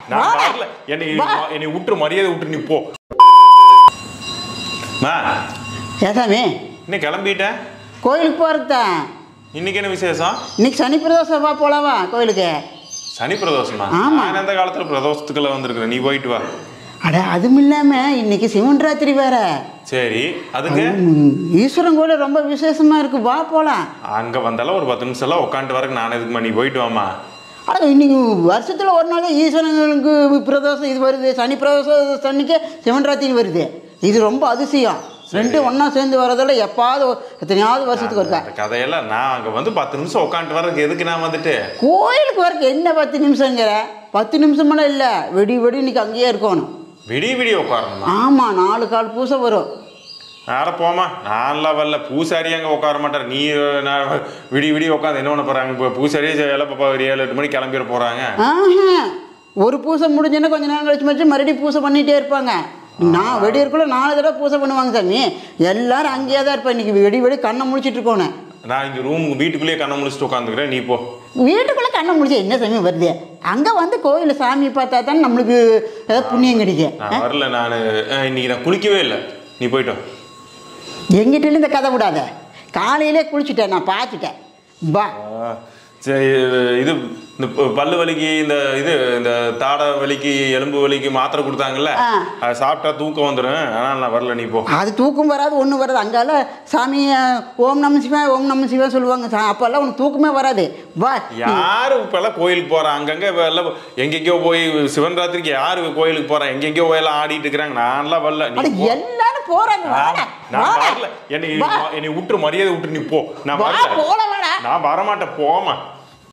நான் வாடா. வரல என்னை வா. என்னை விட்டுரு மரியாதை விட்டுரு நீ போ மா ஏசாமி இன்னும் கிளம்பிட்டேன் கோயிலுக்கு போகிறது தான் இன்னைக்கு என்ன விசேஷம் இன்னைக்கு சனி பிரதோஷம் வா போலாவா கோயிலுக்கு சனி பிரதோஷமா ஆமா. நான் எந்த காலத்துல பிரதோஷத்துக்குள்ள வந்திருக்கிறேன் நீ போயிட்டு வா அட அதுவும் இல்லாமல் இன்னைக்கு சிவன் ராத்திரி வேற சரி அதுக்கு ம், ஈஸ்வரன் கோயில் ரொம்ப விசேஷமா இருக்கு வா போலாம் அங்க வந்தாலும் ஒரு பத்து நிமிஷம் எல்லாம் உட்காந்துட்டு வரக்கு நான் எதுக்குமா நீ போயிட்டு வாமா அட இன்னைக்கு வருஷத்துல ஒரு நாள் தான் ஈஸ்வரனுக்கு பிரதோஷம் இது வருது சனி பிரதோஷம் சனிக்கு சிவன் ராத்திரி வருது இது ரொம்ப அதிசயம் ரெண்டு ஒண்ணா சேர்ந்து வரதால எப்பாவது ஒரு- எத்தனையாவது வருஷத்துக்கு இருக்கா அந்த கதையெல்லாம் நான் அங்க வந்து பத்து நிமிஷம் உட்காந்துட்டு வரதுக்கு எதுக்கு நான் வந்துட்டு கோயிலுக்கு வரக்கு என்ன பத்து நிமிஷங்கிற பத்து நிமிஷமெல்லாம் இல்லை வெடி வெடி இன்னைக்கு அங்கேயே இருக்கணும் விடிய விடிய உட்காரணுமா ஆமா நாலு கால் பூசை வரும் ஆட போமா நான்லாம் வரல பூசாரி அங்கே உட்கார மாட்டார் நீ நான் விடி விடி உட்காந்து என்ன பண்ண போறாங்க இப்போ பூசாரியே எல்லாம் ஒரு ஏழு எட்டு மணிக்கு கிளம்பிட போறாங்க ஆஹா ஒரு பூசை முடிஞ்சுன்னா கொஞ்ச நேரம் கழிச்சு மறுச்சு மறுபடியும் பூசை பண்ணிகிட்டே இருப்பாங்க நான் வெடியற்குள்ள நாலு தடவை பூசை பண்ணுவாங்க சாமி எல்லாரும் அங்கேயே தான் இருப்பேன் இன்னைக்கு வெடி வெடி கண்ணை முடிச்சிட்டு இருக்கோணும் நான் இங்க ரூம் வீட்டுக்குள்ளேயே கண்ணை முடிச்சுட்டு உட்காந்துக்கிறேன் நீ போ வீட்டுக்குள்ளே கண்ணை முடிச்சு என்ன சாமி வருது அங்கே வந்து கோயில் சாமி பார்த்தா தான் நம்மளுக்கு ஏதாவது புண்ணியம் கிடைக்கும் நான் வரல நான் இன்னைக்கு நான் குளிக்கவே இல்லை நீ போயிட்டோம் எங்கிட்ட இந்த கதை விடாத காலையிலே குளிச்சுட்டேன் நான் பார்த்துட்டேன் பா சரி இது இந்த ப- பல்லு வலிக்கு இந்த இது இந்த தாடை வலிக்கு எலும்பு வலிக்கு மாத்திரை கொடுத்தாங்கல்ல ஆ. அதை சாப்பிட்டா தூக்கம் வந்துடும் ஆனால் நான் வரல நீ போ அது தூக்கம் வராது ஒன்றும் வராது அங்கால சாமி அஹ், ஓம் நம சிவா ஓம் நம சிவா சொல்லுவாங்க சா- அப்போல்லாம் உனக்கு தூக்கமே வராது வா யாரு இப்பெல்லாம் கோயிலுக்கு போறா அங்கங்க இப்ப எல்லாம் எங்கெங்கயோ போய் சிவன் ராத்திரிக்கு யாரு கோயிலுக்கு போறா எங்கெங்கயோ போய் எல்லாம் ஆடிட்டு இருக்கிறாங்க நான்லாம் வரல நீ அட போ. எல்லாரும் போறாங்க வாடா, நான் வாடா. வரல என்னை வா. என்னை விட்டுரு மரியாதை விட்டுரு நீ போ நான் வா, வரல போல வாடா. நான் வரமாட்டேன் போமா